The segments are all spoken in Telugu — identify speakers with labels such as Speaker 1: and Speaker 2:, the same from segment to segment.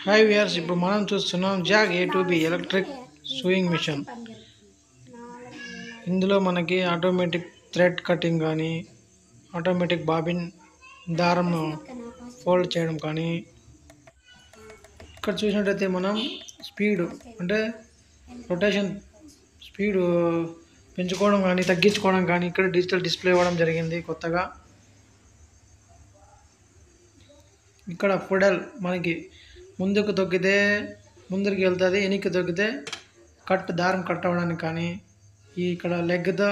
Speaker 1: ఫైవ్ ఇయర్స్ ఇప్పుడు మనం చూస్తున్నాం zag A to B electric sewing machine ఇందులో మనకి ఆటోమేటిక్ థ్రెడ్ కటింగ్ కానీ ఆటోమేటిక్ బాబిన్ దారం ఫోల్డ్ చేయడం కానీ ఇక్కడ చూసినట్టయితే మనం స్పీడ్ అంటే రొటేషన్ స్పీడ్ పెంచుకోవడం కానీ తగ్గించుకోవడం కానీ ఇక్కడ డిజిటల్ డిస్ప్లే ఇవ్వడం జరిగింది కొత్తగా ఇక్కడ ఫుడల్ మనకి ముందుకు తొక్కితే ముందరికి వెళ్తుంది వెనక్కి తొక్కితే కట్ దారం కట్ అవ్వడానికి కానీ ఈ ఇక్కడ లెగ్తో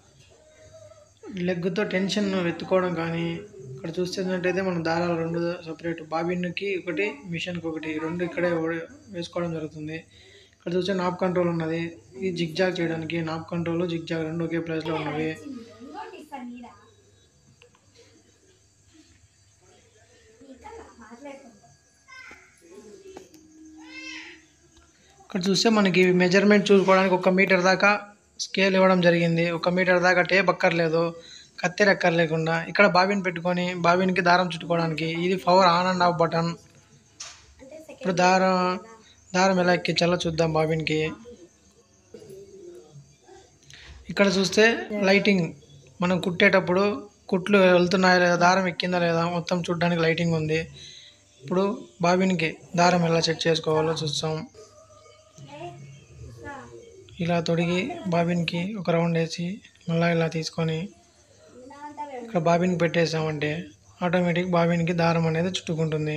Speaker 1: లెగ్తో టెన్షన్ వెతుక్కోవడం కానీ ఇక్కడ చూస్తున్నట్టయితే మనం దారాలు రెండు సపరేట్ బాబిన్కి ఒకటి మిషన్కి ఒకటి రెండు ఇక్కడే ఓ- వేసుకోవడం జరుగుతుంది ఇక్కడ చూస్తే నాప్ కంట్రోల్ ఉన్నది ఇది జిగ్ జాగ్ చేయడానికి నాప్ కంట్రోల్ జిగ్ జాగ్ రెండు ఒకే ప్లేస్లో ఉన్నవి ఇక్కడ చూస్తే మనకి మెజర్మెంట్ చూసుకోవడానికి ఒక మీటర్ దాకా స్కేల్ ఇవ్వడం జరిగింది ఒక మీటర్ దాకా టేప్ అక్కర్లేదు కత్తెర అక్కర్లేకుండా ఇక్కడ బాబిన్ పెట్టుకొని బాబిన్కి దారం చుట్టుకోవడానికి ఇది power on and off button ఇప్పుడు దారం దారం ఎలా ఎక్కించాలో చూద్దాం బాబిన్కి ఇక్కడ చూస్తే లైటింగ్ మనం కుట్టేటప్పుడు కుట్లు వెళ్తున్నాయా లేదా దారం ఎక్కిందా లేదా మొత్తం చూడడానికి లైటింగ్ ఉంది ఇప్పుడు బాబిన్కి దారం ఎలా సెట్ చేసుకోవాలో చూస్తాం ఇలా తొడిగి బాబిన్కి ఒక రౌండ్ వేసి మళ్ళీ ఇలా తీసుకొని ఇక్కడ బాబిన్ పెట్టేసామంటే ఆటోమేటిక్ బాబిన్కి దారం అనేది చుట్టుకుంటుంది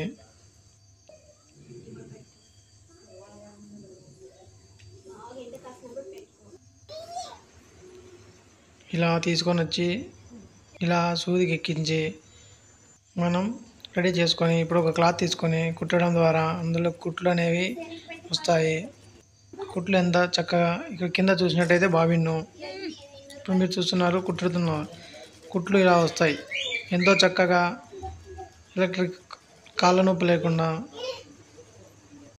Speaker 1: ఇలా తీసుకొని వచ్చి ఇలా సూదికి ఎక్కించి మనం రెడీ చేసుకొని ఇప్పుడు ఒక క్లాత్ తీసుకొని కుట్టడం ద్వారా అందులో కుట్లు అనేవి వస్తాయి కుట్లు ఎంత చక్కగా ఇక్కడ కింద చూసినట్టయితే బాబిన్ను ఇప్పుడు మీరు చూస్తున్నారు కుట్టుతున్నారు కుట్లు ఇలా వస్తాయి ఎంతో చక్కగా ఎలక్ట్రిక్ కాళ్ళ నొప్పి లేకుండా